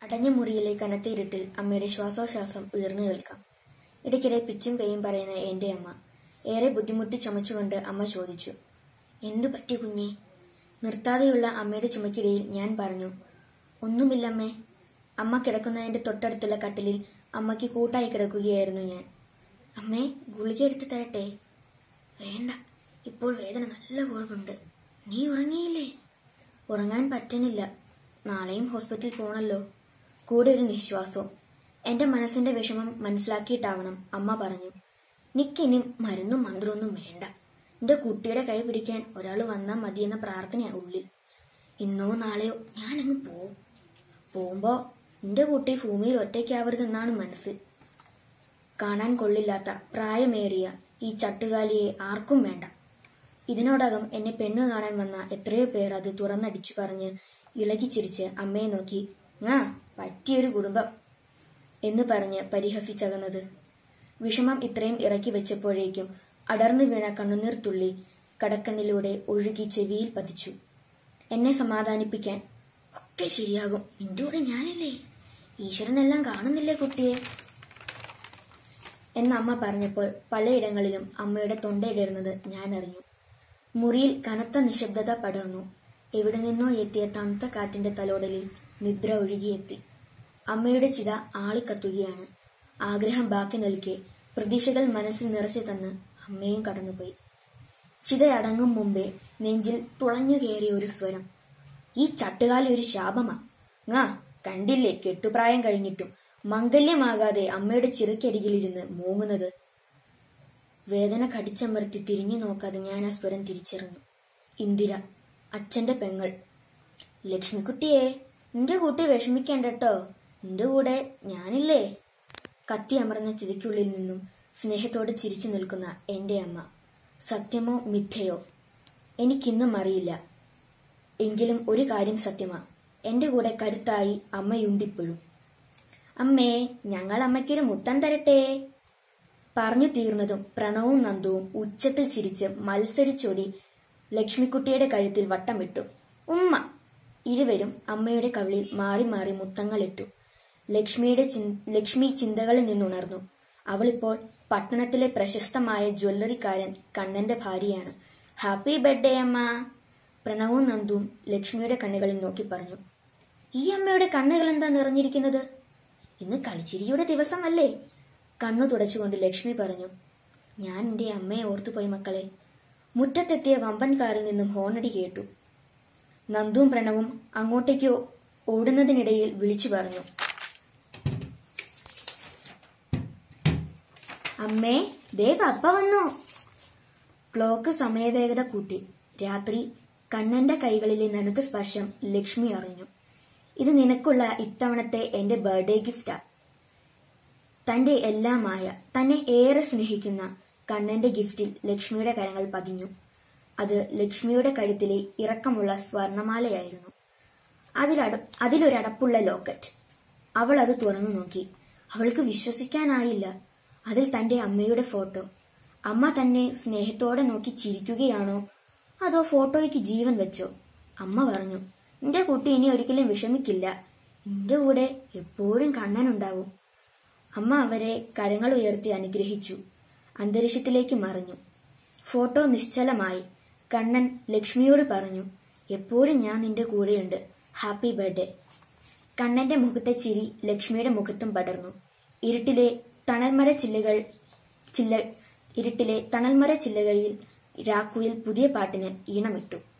അടഞ്ഞ മുറിയിലെ കനത്ത ഇരുട്ടിൽ അമ്മയുടെ ശ്വാസോച്ഛ്വാസം ഉയർന്നു കേൾക്കാം ഇടയ്ക്കിടെ പിച്ചും പേയും പറയുന്ന എന്റെ അമ്മ ഏറെ ബുദ്ധിമുട്ടി ചുമച്ചുകൊണ്ട് അമ്മ ചോദിച്ചു എന്തു പറ്റി കുഞ്ഞേ നിർത്താതെയുള്ള അമ്മയുടെ ചുമക്കിടയിൽ ഞാൻ പറഞ്ഞു ഒന്നുമില്ലമ്മേ അമ്മ കിടക്കുന്നതിന്റെ തൊട്ടടുത്തുള്ള കട്ടിലിൽ അമ്മയ്ക്ക് കൂട്ടായി കിടക്കുകയായിരുന്നു ഞാൻ അമ്മേ ഗുളിക എടുത്ത് തരട്ടെ വേണ്ട ഇപ്പോൾ വേദന നല്ല കുറവുണ്ട് നീ ഉറങ്ങിയില്ലേ ഉറങ്ങാൻ പറ്റുന്നില്ല നാളെയും ഹോസ്പിറ്റലിൽ പോണല്ലോ കൂടെ ഒരു നിശ്വാസവും എന്റെ മനസ്സിന്റെ വിഷമം മനസ്സിലാക്കിയിട്ടാവണം അമ്മ പറഞ്ഞു നിക്കിനി മരുന്നും മന്ത്രമൊന്നും വേണ്ട എന്റെ കുട്ടിയുടെ കൈ പിടിക്കാൻ ഒരാൾ വന്നാൽ മതിയെന്ന പ്രാർത്ഥനയാ ഉള്ളിൽ ഇന്നോ നാളെയോ ഞാനങ്ങ് പോവും പോകുമ്പോ എന്റെ കുട്ടി ഭൂമിയിൽ ഒറ്റയ്ക്കാവരുതെന്നാണ് മനസ്സ് കാണാൻ കൊള്ളില്ലാത്ത പ്രായമേറിയ ഈ ചട്ടുകാലിയെ ആർക്കും വേണ്ട ഇതിനോടകം എന്നെ പെണ്ണു കാണാൻ വന്ന എത്രയോ പേർ അത് തുറന്നടിച്ചു പറഞ്ഞ് ഇളകി ചിരിച്ച് അമ്മയെ നോക്കി ആ പറ്റിയൊരു കുടുംബം എന്ന് പറഞ്ഞ് പരിഹസിച്ചകന്നത് വിഷമം ഇത്രയും ഇറക്കി വെച്ചപ്പോഴേക്കും അടർന്നു വീണ കണ്ണുനീർ തുള്ളി കടക്കണ്ണിലൂടെ ഒഴുകി ചെവിയിൽ പതിച്ചു എന്നെ സമാധാനിപ്പിക്കാൻ ഒക്കെ ശരിയാകും നിന്റെ കൂടെ ഞാനില്ലേ ഈശ്വരനെല്ലാം കാണുന്നില്ലേ കുട്ടിയെ എന്ന അമ്മ പറഞ്ഞപ്പോൾ പലയിടങ്ങളിലും അമ്മയുടെ തൊണ്ടയിടരുന്നത് ഞാൻ അറിഞ്ഞു മുറിയിൽ കനത്ത നിശബ്ദത പടർന്നു എവിടെ നിന്നോ എത്തിയ തണുത്ത കാറ്റിന്റെ തലോടലിൽ നിദ്ര ഒഴുകിയെത്തി അമ്മയുടെ ചിത ആളിക്കത്തുകയാണ് ആഗ്രഹം ബാക്കി നിൽക്കെ പ്രതീക്ഷകൾ മനസ്സിൽ നിറച്ചു തന്ന് അമ്മയും കടന്നുപോയി ചിതയടങ്ങും മുമ്പേ നെഞ്ചിൽ തുളഞ്ഞു കയറിയ ഒരു സ്വരം ഈ ചട്ടുകാലി ഒരു ശാപമാ ങാ കണ്ടില്ലേ കെട്ടുപ്രായം കഴിഞ്ഞിട്ടും മംഗല്യമാകാതെ അമ്മയുടെ ചിറക്കരികിലിരുന്ന് മൂങ്ങുന്നത് വേദന കടിച്ചമർത്തി തിരിഞ്ഞു നോക്കാതെ ഞാൻ ആ സ്വരം തിരിച്ചറിഞ്ഞു ഇന്ദിര അച്ഛന്റെ പെങ്ങൾ ലക്ഷ്മിക്കുട്ടിയെ നിന്റെ കൂട്ടി വിഷമിക്കണ്ടട്ടോ നിന്റെ കൂടെ ഞാനില്ലേ കത്തി അമർന്ന ചിരിക്കുള്ളിൽ നിന്നും സ്നേഹത്തോടെ ചിരിച്ചു നിൽക്കുന്ന എന്റെ അമ്മ സത്യമോ മിഥ്യയോ എനിക്കിന്നും അറിയില്ല എങ്കിലും ഒരു കാര്യം സത്യമാ എന്റെ കൂടെ കരുത്തായി അമ്മയുണ്ടിപ്പോഴും അമ്മേ ഞങ്ങൾ അമ്മയ്ക്കൊരു മുത്തം തരട്ടെ പറഞ്ഞു തീർന്നതും പ്രണവും നന്ദുവും ഉച്ചത്തിൽ ചിരിച്ച് മത്സരിച്ചോടി ലക്ഷ്മിക്കുട്ടിയുടെ കഴുത്തിൽ വട്ടം വിട്ടു ഉമ്മ ഇരുവരും അമ്മയുടെ കവിളിൽ മാറി മാറി മുത്തങ്ങളിട്ടു ലക്ഷ്മിയുടെ ചിൻ- ലക്ഷ്മി ചിന്തകളിൽ നിന്നുണർന്നു അവളിപ്പോൾ പട്ടണത്തിലെ പ്രശസ്തമായ ജ്വല്ലറിക്കാരൻ കണ്ണന്റെ ഭാര്യയാണ് ഹാപ്പി ബർത്ത്ഡേ അമ്മ പ്രണവും നന്ദുവും ലക്ഷ്മിയുടെ കണ്ണുകളിൽ നോക്കി പറഞ്ഞു ഈ അമ്മയുടെ കണ്ണുകൾ എന്താ നിറഞ്ഞിരിക്കുന്നത് ഇന്ന് കളിച്ചിരിയുടെ ദിവസമല്ലേ കണ്ണു തുടച്ചുകൊണ്ട് ലക്ഷ്മി പറഞ്ഞു ഞാൻ എന്റെ അമ്മയെ ഓർത്തുപോയി മക്കളെ മുറ്റത്തെത്തിയ വമ്പൻ കാറിൽ നിന്നും ഹോണടി കേട്ടു നന്ദുവും പ്രണവും അങ്ങോട്ടേക്ക് ഓടുന്നതിനിടയിൽ വിളിച്ചു പറഞ്ഞു അമ്മേ ദേ കപ്പ വന്നു ക്ലോക്ക് സമയവേഗത കൂട്ടി രാത്രി കണ്ണന്റെ കൈകളിലെ നനുത്ത സ്പർശം ലക്ഷ്മി അറിഞ്ഞു ഇത് നിനക്കുള്ള ഇത്തവണത്തെ എന്റെ ബർത്ത്ഡേ ഗിഫ്റ്റാ തന്റെ എല്ലാമായ തന്നെ ഏറെ സ്നേഹിക്കുന്ന കണ്ണന്റെ ഗിഫ്റ്റിൽ ലക്ഷ്മിയുടെ കരങ്ങൾ പതിഞ്ഞു അത് ലക്ഷ്മിയുടെ കഴുത്തിലെ ഇറക്കമുള്ള സ്വർണമാലയായിരുന്നു അതിലട അതിലൊരടപ്പുള്ള ലോക്കറ്റ് അവൾ അത് തുറന്നു നോക്കി അവൾക്ക് വിശ്വസിക്കാനായില്ല അതിൽ തന്റെ അമ്മയുടെ ഫോട്ടോ അമ്മ തന്നെ സ്നേഹത്തോടെ നോക്കി ചിരിക്കുകയാണോ അതോ ഫോട്ടോയ്ക്ക് ജീവൻ വെച്ചോ അമ്മ പറഞ്ഞു നിന്റെ കുട്ടി ഇനി ഒരിക്കലും വിഷമിക്കില്ല നിന്റെ കൂടെ എപ്പോഴും കണ്ണനുണ്ടാവും അമ്മ അവരെ കരങ്ങൾ ഉയർത്തി അനുഗ്രഹിച്ചു അന്തരീക്ഷത്തിലേക്ക് മറിഞ്ഞു ഫോട്ടോ നിശ്ചലമായി കണ്ണൻ ലക്ഷ്മിയോട് പറഞ്ഞു എപ്പോഴും ഞാൻ നിന്റെ കൂടെയുണ്ട് ഹാപ്പി ബർത്ത്ഡേ കണ്ണന്റെ മുഖത്തെ ചിരി ലക്ഷ്മിയുടെ മുഖത്തും പടർന്നു ഇരുട്ടിലെ തണൽമര ചില്ലകൾ ചില്ല ഇരുട്ടിലെ തണൽമര ചില്ലകളിൽ രാക്കുയിൽ പുതിയ പാട്ടിന് ഈണമിട്ടു